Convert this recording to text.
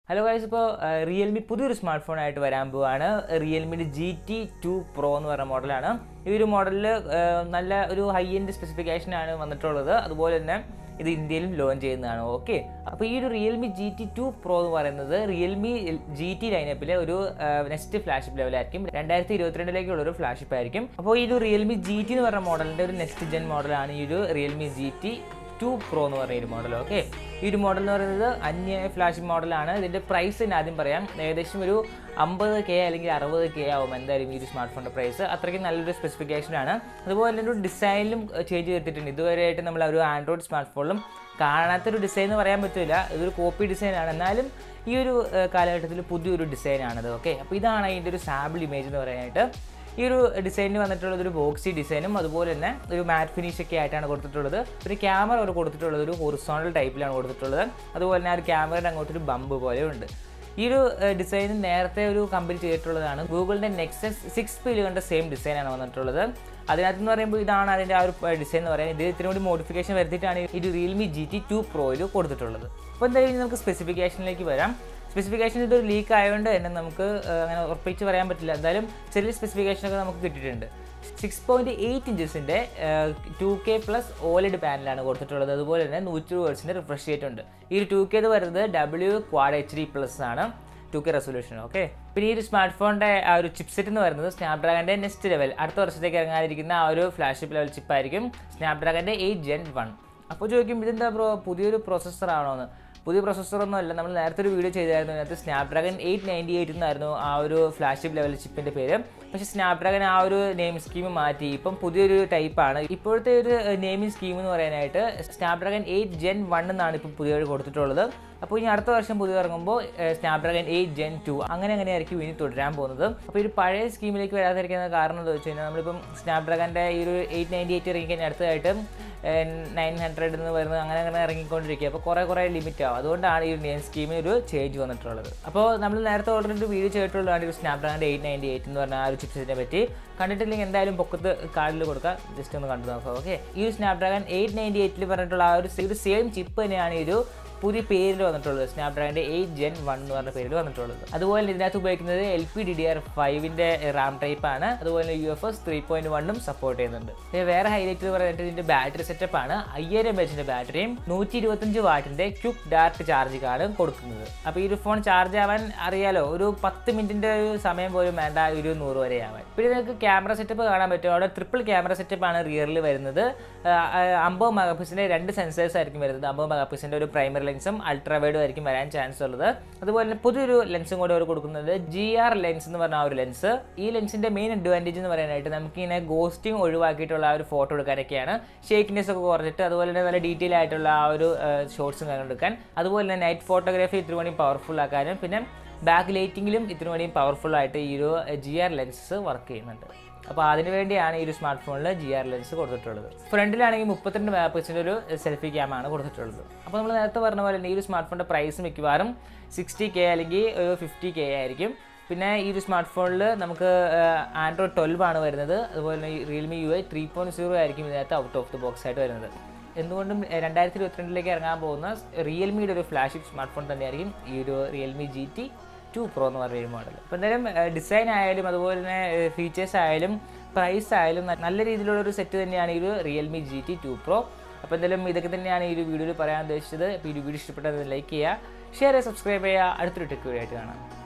hello guys ഇപ്പോൾ Realme പുതിയൊരു smart phone ആയിട്ട് വരാൻ പോവാണ് റിയൽമിയുടെ ജി ടി ടു പ്രോ എന്ന് പറഞ്ഞ മോഡലാണ് ഈ ഒരു മോഡലിൽ നല്ല ഒരു ഹൈ എൻഡ് സ്പെസിഫിക്കേഷനാണ് വന്നിട്ടുള്ളത് അതുപോലെ തന്നെ ഇത് ഇന്ത്യയിലും ലോഞ്ച് ചെയ്യുന്നതാണ് ഓക്കെ അപ്പോൾ ഈ ഒരു Realme G T two pro എന്ന് പറയുന്നത് റിയൽമി ജി ടി ലൈനപ്പിലെ ഒരു നെക്സ്റ്റ് ഫ്ലാഷിപ്പ് ലെവലായിരിക്കും രണ്ടായിരത്തി ഇരുപത്തിരണ്ടിലേക്കുള്ള ഒരു ഫ്ലാഷിപ്പ് ആയിരിക്കും അപ്പോൾ ഈ ഒരു റിയൽമി ജി ടി എന്ന് പറഞ്ഞ മോഡലിൻ്റെ ഒരു നെക്സ്റ്റ് ജെൻ മോഡലാണ് ഈ ഒരു Realme G T two pro എന്ന് പറയുന്ന ഒരു മോഡൽ ഓക്കെ ഈ ഒരു മോഡൽ എന്ന് പറയുന്നത് അന്യ ഫ്ലാഷ് മോഡലാണ് ഇതിൻ്റെ പ്രൈസ് തന്നെ ആദ്യം പറയാം ഏകദേശം ഒരു അമ്പത് കെ അല്ലെങ്കിൽ അറുപത് കെ ആവും എന്തായാലും ഈ ഒരു സ്മാർട്ട് ഫോണിൻ്റെ പ്രൈസ് അത്രയ്ക്ക് നല്ലൊരു സ്പെസിഫിക്കേഷനാണ് അതുപോലെ തന്നെ ഒരു ഡിസൈനിലും ചേഞ്ച് ചെയ്തിട്ടുണ്ട് ഇതുവരെയായിട്ട് നമ്മൾ ഒരു ആൻഡ്രോയിഡ് സ്മാർട്ട് ഫോണിലും കാണാത്തൊരു ഡിസൈൻ എന്ന് പറയാൻ പറ്റില്ല ഇതൊരു കോപ്പി ഡിസൈനാണ് എന്നാലും ഈ ഒരു ഏഹ്, കാലഘട്ടത്തിൽ പുതിയൊരു ഡിസൈനാണിത് ഓക്കെ അപ്പോൾ ഇതാണ് അതിൻ്റെ ഒരു സാമ്പിൾ ഇമേജ് എന്ന് പറയാനായിട്ട് ഈ ഒരു ഡിസൈനിൽ വന്നിട്ടുള്ളത് ഒരു ബോക്സി ഡിസൈനും അതുപോലെ തന്നെ ഒരു മാറ്റ് ഫിനിഷ് ഒക്കെ ആയിട്ടാണ് കൊടുത്തിട്ടുള്ളത് ഒരു ക്യാമറ അവർ കൊടുത്തിട്ടുള്ളത് ഒരു ഹൊറിസോണൽ ടൈപ്പിലാണ് കൊടുത്തിട്ടുള്ളത് അതുപോലെ തന്നെ ആ ഒരു ക്യാമറയുടെ അങ്ങോട്ടൊരു ബമ്പ് പോലെ ഉണ്ട് ഈ ഒരു ഡിസൈൻ നേരത്തെ ഒരു കമ്പനി ചെയ്തിട്ടുള്ളതാണ് ഗൂഗിളിൻ്റെ നെക്സസ് സിക്സ് പിയിൽ കണ്ട സെയിം ഡിസൈനാണ് വന്നിട്ടുള്ളത് അതിനകത്ത് എന്ന് പറയുമ്പോൾ ഇതാണ് അതിൻ്റെ ആ ഒരു ഡിസൈൻ എന്ന് പറയുന്നത് ഇത് ഇത്തിരി കൂടി മോഡിഫിക്കേഷൻ വരുത്തിയിട്ടാണ് ഈ ഒരു റിയൽമി ജി ടി ടു പ്രോയിൽ കൊടുത്തിട്ടുള്ളത് അപ്പോൾ എന്തായാലും ഇനി നമുക്ക് സ്പെസിഫിക്കേഷനിലേക്ക് വരാം സ്പെസിഫിക്കേഷൻ ഇതൊരു ലീക്ക് ആയതുകൊണ്ട് തന്നെ നമുക്ക് ആ, അങ്ങനെ ഉറപ്പിച്ച് പറയാൻ പറ്റില്ല എന്തായാലും ചെറിയ സ്പെസിഫിക്കേഷനൊക്കെ നമുക്ക് കിട്ടിയിട്ടുണ്ട് സിക്സ് പോയിൻറ്റ് എയ്റ്റ് ഇഞ്ചസിൻ്റെ ടു കെ പ്ലസ് ഓലഡ് പാനലാണ് കൊടുത്തിട്ടുള്ളത് അതുപോലെ തന്നെ നൂറ്റി വേർഡ്സിൻ്റെ റിഫ്രഷ് റേറ്റ് ഉണ്ട് ഈ ഒരു ടു കെ എന്ന് പറയുന്നത് W quad H D plus ആണ് ടു കെ റെസൊല്യൂഷൻ ഓക്കെ പിന്നെ ഈ ഒരു സ്മാർട്ട് ഫോണിൻ്റെ ആ ഒരു ചിപ്സെറ്റ് എന്ന് പറയുന്നത് സ്നാപ്ഡ്രാഗൻ്റെ നെക്സ്റ്റ് ലെവൽ അടുത്ത വർഷത്തേക്ക് ഇറങ്ങാനിരിക്കുന്ന ആ ഒരു ഫ്ലാഷിപ്പ് ലെവൽ ചിപ്പായിരിക്കും സ്നാപ്ഡ്രാഗൻ്റെ എയ്റ്റ് ജെൻ വൺ അപ്പോൾ ചോദിക്കും ഇതെന്താ ബ്രോ പുതിയൊരു പ്രോസസ്സർ ആണോ എന്ന് പുതിയ പ്രോസസ്സറൊന്നും അല്ല നമ്മൾ നേരത്തെ ഒരു വീഡിയോ ചെയ്തായിരുന്നു അതിനകത്ത് സ്നാപ്ഡ്രാഗൺ എയ്റ്റ് നയൻറ്റി എയ്റ്റ് എന്നായിരുന്നു ആ ഒരു ഫ്ലാഷിപ്പ് ലെവൽ ചിപ്പിൻ്റെ പേര് പക്ഷേ സ്നാപ്ഡ്രാഗൺ ആ ഒരു നെയിം സ്കീം മാറ്റി ഇപ്പം പുതിയൊരു ടൈപ്പാണ് ഇപ്പോഴത്തെ ഒരു നെയിമിംഗ് സ്കീം എന്ന് പറയാനായിട്ട് സ്നാപ്ഡ്രാഗൺ എയ്റ്റ് ജെൻ വൺ എന്നാണ് ഇപ്പോൾ പുതിയതായിട്ട് കൊടുത്തിട്ടുള്ളത് അപ്പോൾ ഇനി അടുത്ത വർഷം പുതിയ ഇറങ്ങുമ്പോൾ സ്നാപ്ഡ്രാഗൺ എയ്റ്റ് ജെൻ ടു അങ്ങനെ അങ്ങനെയായിരിക്കും ഇനി തുടരാൻ പോകുന്നത് അപ്പോൾ ഈ ഒരു പഴയ സ്കീമിലേക്ക് വരാതിരിക്കുന്ന കാരണം എന്താ വെച്ച് കഴിഞ്ഞാൽ നമ്മളിപ്പം സ്നാപ്ഡ്രാഗൻ്റെ ഈ ഒരു എയ്റ്റ് നയൻറ്റി എയ്റ്റ് ഇറങ്ങിക്കഴിഞ്ഞാൽ അടുത്തതായിട്ട് നയൻ ഹൺഡ്രഡ് എന്ന് വരുന്നത് അങ്ങനെ അങ്ങനെ ഇറങ്ങിക്കൊണ്ടിരിക്കുക അപ്പോൾ കുറേ കുറേ ലിമിറ്റ് ആവും അതുകൊണ്ടാണ് ഈ ഒരു നെയിം സ്കീമിൽ ഒരു ചേഞ്ച് വന്നിട്ടുള്ളത് അപ്പോൾ നമ്മൾ നേരത്തെ ഓൾറെഡി ഒരു വീഡിയോ ചെയ്തിട്ടുള്ളതാണ് ഈ ഒരു സ്നാപ്ഡ്രാഗൻ്റെ എയ്റ്റ് നയൻറ്റി എയ്റ്റ് എന്ന് പറഞ്ഞ ആ ഒരു ചിപ്സിനെ പറ്റി കണ്ടിട്ടില്ലെങ്കിൽ എന്തായാലും പൊക്കത്ത് കാർഡിൽ കൊടുക്കാം ജസ്റ്റ് ഒന്ന് കണ്ടു നോക്കാം ഓക്കെ ഈ ഒരു സ്നാപ്ഡ്രാഗൺ എയ്റ്റ് നയൻറ്റി എയ്റ്റിൽ പറഞ്ഞിട്ടുള്ള ആ ഒരു ഒരു സെയിം ചിപ്പ് തന്നെയാണ് ഈ ഒരു പുതിയ പേരിൽ വന്നിട്ടുള്ളത് സ്നാപ്ഡ്രാഗൻ്റെ എയ്റ്റ് ജെൻ വൺ എന്ന് പറഞ്ഞ പേരിൽ വന്നിട്ടുള്ളത് അതുപോലെ തന്നെ ഇതിനകത്ത് ഉപയോഗിക്കുന്നത് L P D D R ഫൈവിൻ്റെ റാം ടൈപ്പ് ആണ് അതുപോലെ U F S three point വണ്ണും സപ്പോർട്ട് ചെയ്യുന്നുണ്ട് പിന്നെ വേറെ ഹൈലൈറ്റ് പറയുന്നത് ഇതിൻ്റെ ബാറ്ററി സെറ്റപ്പ് ആണ് അയ്യായിരം എച്ചിൻ്റെ ബാറ്ററിയും നൂറ്റി ഇരുപത്തഞ്ച് വാട്ടിൻ്റെ ക്യുക്ക് ഡാർക്ക് ചാർജിങ്ങാണ് കൊടുക്കുന്നത് അപ്പോൾ ഈ ഒരു ഫോൺ ചാർജ് ആവാൻ അറിയാലോ ഒരു പത്ത് മിനിറ്റിൻ്റെ ഒരു സമയം പോലും വേണ്ട ഒരു നൂറ് വരെ ആവാൻ പിന്നെ നിങ്ങൾക്ക് ക്യാമറ സെറ്റപ്പ് കാണാൻ പറ്റും അവിടെ ട്രിപ്പിൾ ക്യാമറ സെറ്റപ്പ് ആണ് റിയറിൽ വരുന്നത് അമ്പത് മെഗാ പിക്സലിൻ്റെ രണ്ട് സെൻസേഴ്സ് ആയിരിക്കും വരുന്നത് അമ്പത് മെഗാ പിക്സലിൻ്റെ ഒരു പ്രൈമറി ലെൻസും അൾട്രാ വൈഡും ആയിരിക്കും വരാൻ ചാൻസ് ഉള്ളത് അതുപോലെ തന്നെ പുതിയൊരു ലെൻസും കൂടെ അവർ കൊടുക്കുന്നത് ജി ആർ ലെൻസ് എന്ന് പറഞ്ഞ ആ ഒരു ലെൻസ് ഈ ലെൻസിൻ്റെ മെയിൻ അഡ്വാൻറ്റേജ് എന്ന് പറയാനായിട്ട് നമുക്ക് ഇങ്ങനെ ഗോസ്റ്റിംഗ് ഒഴിവാക്കിയിട്ടുള്ള ആ ഒരു ഫോട്ടോ എടുക്കാനൊക്കെയാണ് ഷേക്കിനെസ് ഒക്കെ കുറച്ചിട്ട് അതുപോലെ തന്നെ നല്ല ഡീറ്റെയിൽ ആയിട്ടുള്ള ആ ഒരു ഷോർട്സും കാര്യങ്ങളും എടുക്കാൻ അതുപോലെ തന്നെ നൈറ്റ് ഫോട്ടോഗ്രാഫി ഇത്തിരി കൂടി പവർഫുൾ ആക്കാനും പിന്നെ ബാക്ക് ലൈറ്റിങ്ങിലും ഇത്തിരി കൂടി പവർഫുൾ ആയിട്ട് ഈ ഒരു ജി ആർ ലെൻസസ് വർക്ക് ചെയ്യുന്നുണ്ട് അപ്പോൾ അതിന് വേണ്ടിയാണ് ഈ ഒരു സ്മാർട്ട് ഫോണിൽ ജി ആർ ലെൻസ് കൊടുത്തിട്ടുള്ളത് ഫ്രണ്ടിലാണെങ്കിൽ മുപ്പത്തിരണ്ട് മെഗാ പിക്സലിൻ്റെ ഒരു സെൽഫി ക്യാമാണ് കൊടുത്തിട്ടുള്ളത് അപ്പോൾ നമ്മൾ നേരത്തെ പറഞ്ഞ പോലെ തന്നെ ഈ ഒരു സ്മാർട്ട് ഫോണിൻ്റെ പ്രൈസ് മിക്കവാറും സിക്സ്റ്റി കെ അല്ലെങ്കിൽ ഒരു ഫിഫ്റ്റി കെ ആയിരിക്കും പിന്നെ ഈ ഒരു സ്മാർട്ട് ഫോണിൽ നമുക്ക് ആൻഡ്രോയിഡ് ട്വൽവ് ആണ് വരുന്നത് അതുപോലെ തന്നെ Realme U I three point zero ആയിരിക്കും ഇതിനകത്ത് ഔട്ട് ഓഫ് ദി ബോക്സ് ആയിട്ട് വരുന്നത് എന്തുകൊണ്ടും രണ്ടായിരത്തി ഇരുപത്തിരണ്ടിലേക്ക് ഇറങ്ങാൻ പോകുന്ന റിയൽമിയുടെ ഒരു ഫ്ലാഷിപ്പ് സ്മാർട്ട് ഫോൺ തന്നെയായിരിക്കും ഈ ഒരു Realme G T two pro എന്ന് പറയുന്ന മോഡൽ അപ്പോൾ എന്തായാലും ഡിസൈൻ ആയാലും അതുപോലെ തന്നെ ഫീച്ചേഴ്സ് ആയാലും പ്രൈസ് ആയാലും ന- നല്ല രീതിയിലുള്ള ഒരു സെറ്റ് തന്നെയാണ് ഈ ഒരു Realme G T two pro അപ്പോൾ എന്തായാലും ഇതൊക്കെ തന്നെയാണ് ഈ ഒരു വീഡിയോയിൽ പറയാൻ ഉദ്ദേശിച്ചത് അപ്പോൾ ഈ ഒരു വീഡിയോ ഇഷ്ടപ്പെട്ടത് ലൈക്ക് ചെയ്യുക ഷെയർ ചെയ്യുക സബ്സ്ക്രൈബ് ചെയ്യുക അടുത്തൊരു ടെക് വീഡിയോ ആയിട്ട് കാണാം